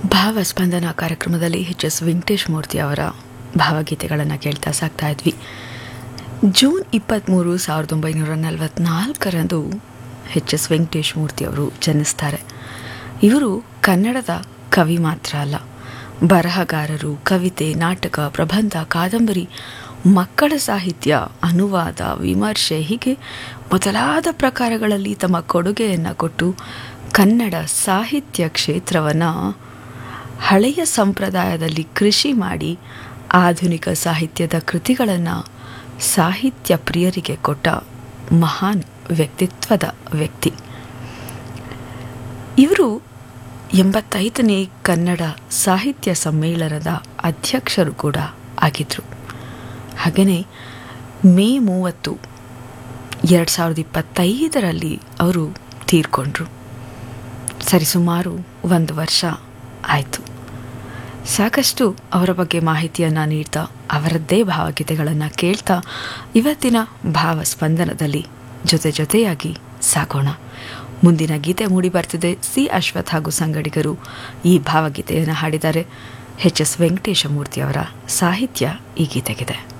ಭಾವಸ್ಪಂದನ ಕಾರ್ಯಕ್ರಮದಲ್ಲಿ H S Venkatesh ಮೂರ್ತಿ ಅವರ ಭಾವಗೀತೆಗಳನ್ನು ಕೇಳ್ತಾ ಸಾಕ್ತಾ ಇದ್ವಿ ಜೂನ್ ಇಪ್ಪತ್ತ್ಮೂರು ಸಾವಿರದ ಒಂಬೈನೂರ ನಲವತ್ನಾಲ್ಕರಂದು ಎಚ್ ಎಸ್ ವೆಂಕಟೇಶ್ ಮೂರ್ತಿ ಅವರು ಜನಿಸ್ತಾರೆ ಇವರು ಕನ್ನಡದ ಕವಿ ಮಾತ್ರ ಅಲ್ಲ ಬರಹಗಾರರು ಕವಿತೆ ನಾಟಕ ಪ್ರಬಂಧ ಕಾದಂಬರಿ ಮಕ್ಕಳ ಸಾಹಿತ್ಯ ಅನುವಾದ ವಿಮರ್ಶೆ ಹೀಗೆ ಮೊದಲಾದ ಪ್ರಕಾರಗಳಲ್ಲಿ ತಮ್ಮ ಕೊಡುಗೆಯನ್ನು ಕೊಟ್ಟು ಕನ್ನಡ ಸಾಹಿತ್ಯ ಕ್ಷೇತ್ರವನ್ನು ಹಳೆಯ ಸಂಪ್ರದಾಯದಲ್ಲಿ ಕೃಷಿ ಮಾಡಿ ಆಧುನಿಕ ಸಾಹಿತ್ಯದ ಕೃತಿಗಳನ್ನು ಸಾಹಿತ್ಯ ಪ್ರಿಯರಿಗೆ ಕೊಟ್ಟ ಮಹಾನ್ ವ್ಯಕ್ತಿತ್ವದ ವ್ಯಕ್ತಿ ಇವರು ಎಂಬತ್ತೈದನೇ ಕನ್ನಡ ಸಾಹಿತ್ಯ ಸಮ್ಮೇಳನದ ಅಧ್ಯಕ್ಷರು ಕೂಡ ಆಗಿದ್ದರು ಹಾಗೆಯೇ ಮೇ ಮೂವತ್ತು ಎರಡು ಸಾವಿರದ ಇಪ್ಪತ್ತೈದರಲ್ಲಿ ಅವರು ತೀರ್ಕೊಂಡ್ರು ಸರಿಸುಮಾರು ಒಂದು ವರ್ಷ ಆಯಿತು ಸಾಕಷ್ಟು ಅವರ ಬಗ್ಗೆ ಮಾಹಿತಿಯನ್ನು ನೀಡ್ತಾ ಅವರದ್ದೇ ಭಾವಗೀತೆಗಳನ್ನು ಕೇಳ್ತಾ ಇವತ್ತಿನ ಭಾವಸ್ಪಂದನದಲ್ಲಿ ಜೊತೆ ಜೊತೆಯಾಗಿ ಸಾಗೋಣ ಮುಂದಿನ ಗೀತೆ ಮೂಡಿ ಬರ್ತಿದೆ ಸಿ ಅಶ್ವಥ್ ಹಾಗೂ ಸಂಗಡಿಗರು ಈ ಭಾವಗೀತೆಯನ್ನು ಹಾಡಿದ್ದಾರೆ ಎಚ್ ಎಸ್ ವೆಂಕಟೇಶ ಮೂರ್ತಿ ಅವರ ಸಾಹಿತ್ಯ ಈ ಗೀತೆಗಿದೆ